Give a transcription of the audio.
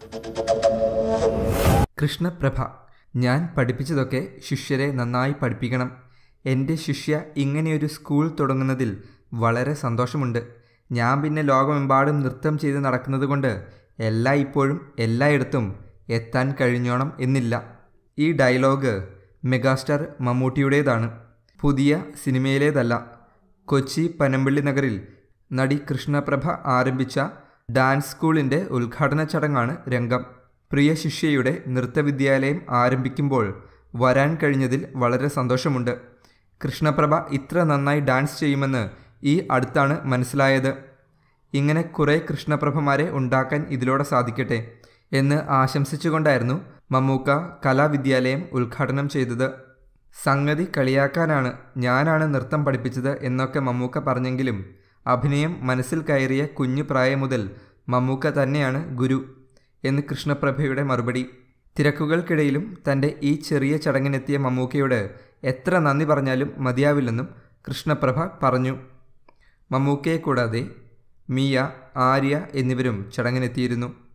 കൃഷ്ണപ്രഭ ഞാൻ പഠിപ്പിച്ചതൊക്കെ ശിഷ്യരെ നന്നായി പഠിപ്പിക്കണം എൻ്റെ ശിഷ്യ ഇങ്ങനെയൊരു സ്കൂൾ തുടങ്ങുന്നതിൽ വളരെ സന്തോഷമുണ്ട് ഞാൻ പിന്നെ ലോകമെമ്പാടും നൃത്തം ചെയ്ത് നടക്കുന്നത് കൊണ്ട് എല്ലാ ഇപ്പോഴും എല്ലായിടത്തും എത്താൻ കഴിഞ്ഞോണം എന്നില്ല ഈ ഡയലോഗ് മെഗാസ്റ്റാർ മമ്മൂട്ടിയുടേതാണ് പുതിയ സിനിമയിലേതല്ല കൊച്ചി പനമ്പള്ളി നഗറിൽ നടി കൃഷ്ണപ്രഭ ആരംഭിച്ച ഡാൻസ് സ്കൂളിൻ്റെ ഉദ്ഘാടന ചടങ്ങാണ് രംഗം പ്രിയ ശിഷ്യയുടെ നൃത്തവിദ്യാലയം ആരംഭിക്കുമ്പോൾ വരാൻ കഴിഞ്ഞതിൽ വളരെ സന്തോഷമുണ്ട് കൃഷ്ണപ്രഭ ഇത്ര നന്നായി ഡാൻസ് ചെയ്യുമെന്ന് ഈ അടുത്താണ് മനസ്സിലായത് ഇങ്ങനെ കുറേ കൃഷ്ണപ്രഭമാരെ ഉണ്ടാക്കാൻ ഇതിലൂടെ സാധിക്കട്ടെ എന്ന് ആശംസിച്ചുകൊണ്ടായിരുന്നു മമ്മൂക്ക കലാവിദ്യാലയം ഉദ്ഘാടനം ചെയ്തത് സംഗതി കളിയാക്കാനാണ് ഞാനാണ് നൃത്തം പഠിപ്പിച്ചത് എന്നൊക്കെ മമ്മൂക്ക പറഞ്ഞെങ്കിലും അഭിനയം മനസ്സിൽ കയറിയ കുഞ്ഞു പ്രായം മുതൽ മമ്മൂക്ക തന്നെയാണ് ഗുരു എന്ന് കൃഷ്ണപ്രഭയുടെ മറുപടി തിരക്കുകൾക്കിടയിലും തൻ്റെ ഈ ചെറിയ ചടങ്ങിനെത്തിയ മമ്മൂക്കയോട് എത്ര നന്ദി പറഞ്ഞാലും മതിയാവില്ലെന്നും കൃഷ്ണപ്രഭ പറഞ്ഞു മമ്മൂക്കയെ കൂടാതെ മിയ ആര്യ എന്നിവരും ചടങ്ങിനെത്തിയിരുന്നു